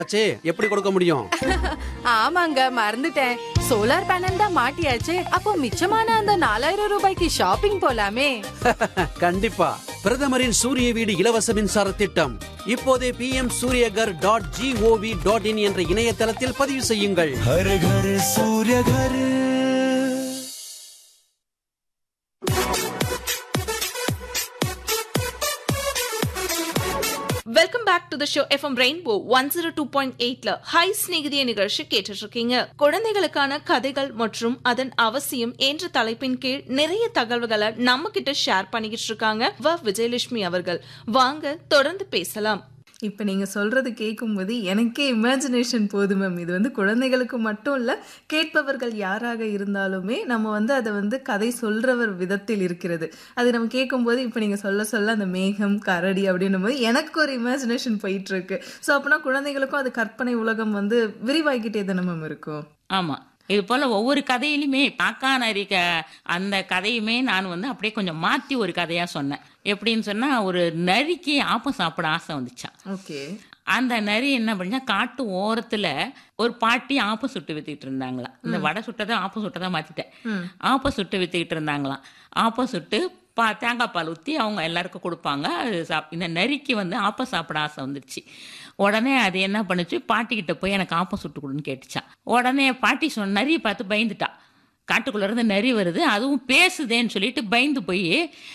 ஆச்சே எப்படி கொடுக்க முடியும் ஆமாங்க மறந்துட்டேன் சோலார் பேனல் தான் மாட்டியாச்சு அப்போ மிச்சமான அந்த நாலாயிரம் ரூபாய்க்கு ஷாப்பிங் போலாமே கண்டிப்பா பிரதமரின் சூரிய வீடு இலவச மின்சார திட்டம் இப்போதே P M Suryaghar dot G O V dot in என்ற இணையதளத்தில் பதிவு செய்யுங்கள் Har Ghar Surya Ghar welcome back to the show F M rainbow one zero two point எயிட்ல ஹை ஸ்நேகிதிய நிகழ்ச்சி கேட்டுட்டு இருக்கீங்க குழந்தைகளுக்கான கதைகள் மற்றும் அதன் அவசியம் என்ற தலைப்பின் கீழ் நிறைய தகவல்களை நம்ம கிட்ட ஷேர் பண்ணிக்கிட்டு இருக்காங்க வ விஜயலட்சுமி அவர்கள் வாங்க தொடர்ந்து பேசலாம் இப்போ நீங்கள் சொல்கிறது கேட்கும்போது எனக்கே இமேஜினேஷன் போதும் மேம் இது வந்து குழந்தைகளுக்கு மட்டும் இல்லை கேட்பவர்கள் யாராக இருந்தாலுமே நம்ம வந்து அதை வந்து கதை சொல்கிறவர் விதத்தில் இருக்கிறது அது நம்ம கேட்கும்போது இப்போ நீங்கள் சொல்ல சொல்ல அந்த மேகம் கரடி அப்படின்னும் போது எனக்கு ஒரு இமேஜினேஷன் போயிட்டு இருக்கு ஸோ அப்போனா குழந்தைகளுக்கும் அது கற்பனை உலகம் வந்து விரிவாகிக்கிட்டே தானே மேம் இருக்கும் ஆமா இது போல ஒவ்வொரு கதையிலுமே காக்கா நரி க அந்த கதையுமே நான் வந்து அப்படியே கொஞ்சம் மாத்தி ஒரு கதையா சொன்னேன் எப்படின்னு சொன்னா ஒரு நரிக்கு ஆப்பம் சாப்பிட ஆசை வந்துச்சான் ஓகே அந்த நரி என்ன பண்ணா காட்டு ஓரத்துல ஒரு பாட்டி ஆப்பம் சுட்டு வித்துக்கிட்டு இருந்தாங்களாம் இந்த வடை சுட்டதை ஆப்பம் சுட்டதை மாத்திட்டேன் ஆப்பம் சுட்டு வித்துக்கிட்டு இருந்தாங்களாம் ஆப்பம் சுட்டு பா தேங்காய் பால் ஊற்றி அவங்க எல்லாருக்கும் கொடுப்பாங்க அது சாப் இந்த நரிக்கு வந்து ஆப்பம் சாப்பிட ஆசை வந்துருச்சு உடனே அது என்ன பண்ணுச்சு பாட்டிக்கிட்ட போய் எனக்கு ஆப்பம் சுட்டு கொடுன்னு கேட்டுச்சான் உடனே பாட்டி சொன்ன நரியை பார்த்து பயந்துட்டா காட்டுக்குள்ள இருந்து நரி வருது அதுவும் பேசுதேன்னு சொல்லிட்டு பயந்து போய்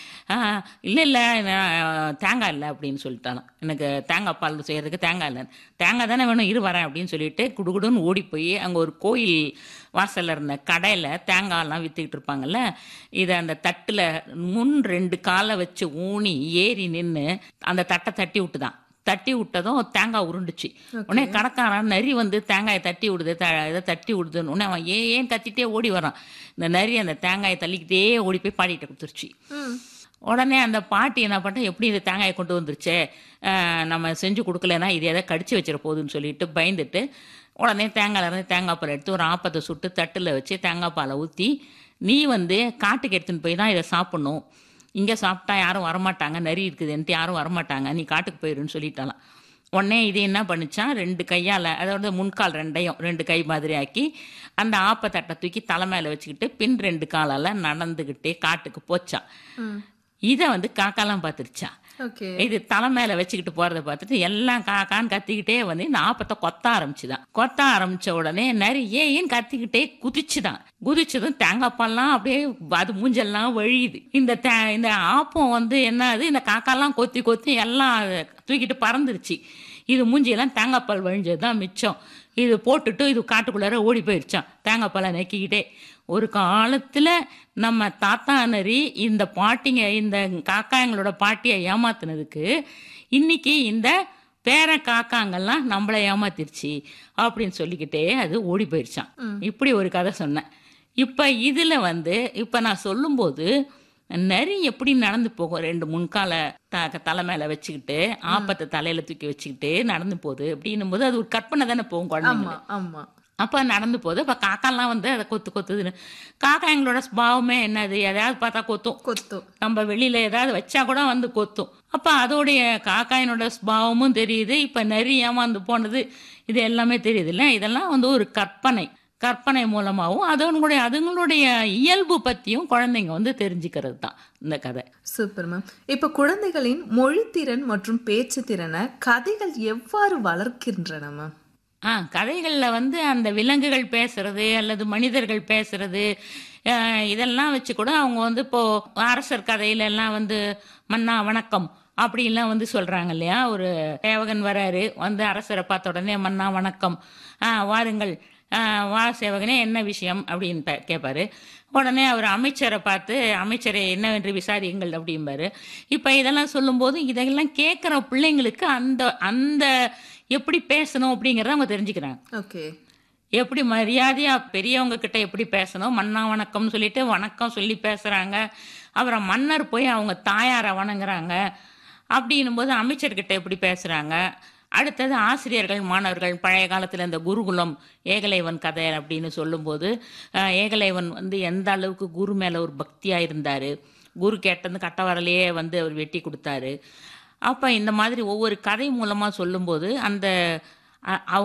இல்லை இல்லை தேங்காய் இல்லை அப்படின்னு சொல்லிட்டாலாம் எனக்கு தேங்காய் பால் செய்யறதுக்கு தேங்காய் இல்லை தேங்காய் தானே வேணும் இரு வரேன் அப்படின்னு சொல்லிட்டு குடுகுடுன்னு ஓடி போய் அங்கே ஒரு கோயில் வாசல்ல இருந்த கடையில் தேங்காயெல்லாம் விற்றுக்கிட்டு இருப்பாங்கல்ல இதை அந்த தட்டில் முன் ரெண்டு காலை வச்சு ஊனி ஏறி நின்று அந்த தட்டை தட்டி விட்டுதான் தட்டி விட்டதும் தேங்காய் உருண்டுச்சு உடனே கடைக்காரன் நரி வந்து தேங்காயை தட்டி விடுது த இதை தட்டி விடுதுன்னு உடனே அவன் ஏன் ஏன் கத்திட்டே ஓடி வரான் இந்த நரி அந்த தேங்காயை தள்ளிக்கிட்டே ஓடி போய் பாடிட்டு கொடுத்துருச்சு உடனே அந்த பாட்டி என்ன பண்ணிட்டா எப்படி இந்த தேங்காயை கொண்டு வந்துருச்சே அஹ் நம்ம செஞ்சு கொடுக்கலன்னா இது எதை கடிச்சு வச்சிட போகுதுன்னு சொல்லிட்டு பயந்துட்டு உடனே தேங்காயில இருந்து தேங்காய் பால் எடுத்து ஒரு ஆப்பத்தை சுட்டு தட்டில் வச்சு தேங்காய் பாலை ஊற்றி நீ வந்து காட்டுக்கு எடுத்துன்னு போய் தான் இதை சாப்பிடணும் இங்கே சாப்பிட்டா யாரும் வரமாட்டாங்க நரி இருக்குதுன்ட்டு யாரும் வரமாட்டாங்க நீ காட்டுக்கு போயிருன்னு சொல்லிட்டாலாம் உடனே இது என்ன பண்ணுச்சான் ரெண்டு கையால் அதோட முன்கால் ரெண்டையும் ரெண்டு கை மாதிரி ஆக்கி அந்த ஆப்பத்தட்டை தூக்கி தலை மேலே வச்சுக்கிட்டு பின் ரெண்டு காலால் நடந்துக்கிட்டே காட்டுக்கு போச்சான் இதை வந்து காக்காலாம் பார்த்துருச்சான் ஓகே இது தலை மேல வச்சுக்கிட்டு போறத பார்த்துட்டு எல்லாம் காக்கான்னு கத்திக்கிட்டே வந்து இந்த ஆப்பத்தை கொத்த ஆரம்பிச்சுதான் கொத்த ஆரம்பிச்ச உடனே நரி ஏன் கத்திக்கிட்டே குதிச்சுதான் குதிச்சதும் தேங்காய் பால்லாம் அப்படியே அது மூஞ்செல்லாம் வழியுது இந்த தே- இந்த ஆப்பம் வந்து என்னது இந்த காக்காலாம் கொத்தி கொத்தி எல்லாம் தூக்கிட்டு பறந்துருச்சு இது மூஞ்சியெல்லாம் தேங்காய் பால் வழிஞ்சது தான் மிச்சம் இது போட்டுட்டு இது காட்டுக்குள்ளார ஓடி போயிடுச்சான் தேங்காய் பாலை நக்கிக்கிட்டே ஒரு காலத்துல நம்ம தாத்தா நரி இந்த பாட்டிங்க இந்த காக்காங்களோட பாட்டியை ஏமாத்துனதுக்கு இன்னைக்கு இந்த பேர காக்காங்கெல்லாம் நம்மளை ஏமாத்திருச்சு அப்படின்னு சொல்லிக்கிட்டே அது ஓடி போயிடுச்சான் இப்படி ஒரு கதை சொன்னேன் இப்ப இதுல வந்து இப்ப நான் சொல்லும்போது நரி எப்படி நடந்து போகும் ரெண்டு முன்கால த தலை மேல வச்சுக்கிட்டு ஆப்பத்தை தலையில தூக்கி வச்சுக்கிட்டு நடந்து போகுது அப்படின்னும் போது அது ஒரு கற்பனை தானே போகும் குழந்தைங்க ஆமா ஆமா அப்போ நடந்து போகுது அப்போ காக்காலாம் வந்து அதை கொத்து கொத்துதுன்னு காக்கா எங்களோட ஸ்பாவமே என்னது எதையாவது பார்த்தா கொத்தும் கொத்தும் நம்ம வெளியில ஏதாவது வச்சா கூட வந்து கொத்தும் அப்போ அதோடைய காக்காயினோட ஸ்பாவமும் தெரியுது இப்போ நரி ஏமாந்து போனது இது எல்லாமே தெரியுது இல்லை இதெல்லாம் வந்து ஒரு கற்பனை கற்பனை மூலமாகவும் அதனுடைய அதுங்களுடைய இயல்பு பற்றியும் குழந்தைங்க வந்து தெரிஞ்சுக்கிறது தான் இந்த கதை சூப்பர் மேம் இப்போ குழந்தைகளின் மொழித்திறன் மற்றும் பேச்சு திறனை கதைகள் எவ்வாறு வளர்க்கின்றன மேம் ஆ கதைகளில் வந்து அந்த விலங்குகள் பேசுறது அல்லது மனிதர்கள் பேசுறது அஹ், இதெல்லாம் வச்சு கூட அவங்க வந்து இப்போ அரசர் கதையில எல்லாம் வந்து மன்னா வணக்கம் அப்படிலாம் வந்து சொல்றாங்க இல்லையா ஒரு சேவகன் வராரு வந்து அரசரை பார்த்த உடனே மன்னா வணக்கம் ஆ வாருங்கள் ஆ, வா சேவகனே என்ன விஷயம் அப்படின்னு பே- கேட்பாரு உடனே அவர் அமைச்சரை பார்த்து அமைச்சரை என்னவென்று விசாரியுங்கள் அப்படிம்பாரு இப்போ இதெல்லாம் சொல்லும்போது இதெல்லாம் கேட்குற பிள்ளைங்களுக்கு அந்த அந்த எப்படி பேசணும் அப்படிங்கிறத அவங்க தெரிஞ்சுக்கிறாங்க ஓகே எப்படி மரியாதையா பெரியவங்க கிட்ட எப்படி பேசணும் மன்னா வணக்கம்னு சொல்லிட்டு வணக்கம் சொல்லி பேசுறாங்க அப்புறம் மன்னர் போய் அவங்க தாயாரை வணங்குறாங்க அப்படின்னும் போது அமைச்சர்கிட்ட எப்படி பேசுறாங்க அடுத்தது ஆசிரியர்கள் மாணவர்கள் பழைய காலத்தில் இந்த குருகுலம் ஏகலைவன் கதை அப்படின்னு சொல்லும்போது அஹ், ஏகலைவன் வந்து எந்த அளவுக்கு குரு மேலே ஒரு பக்தியாக இருந்தார் குரு கேட்டது கட்டவரலையே வந்து அவர் வெட்டி கொடுத்தாரு அப்போ இந்த மாதிரி ஒவ்வொரு கதை மூலமாக சொல்லும்போது அந்த அ- அவங்க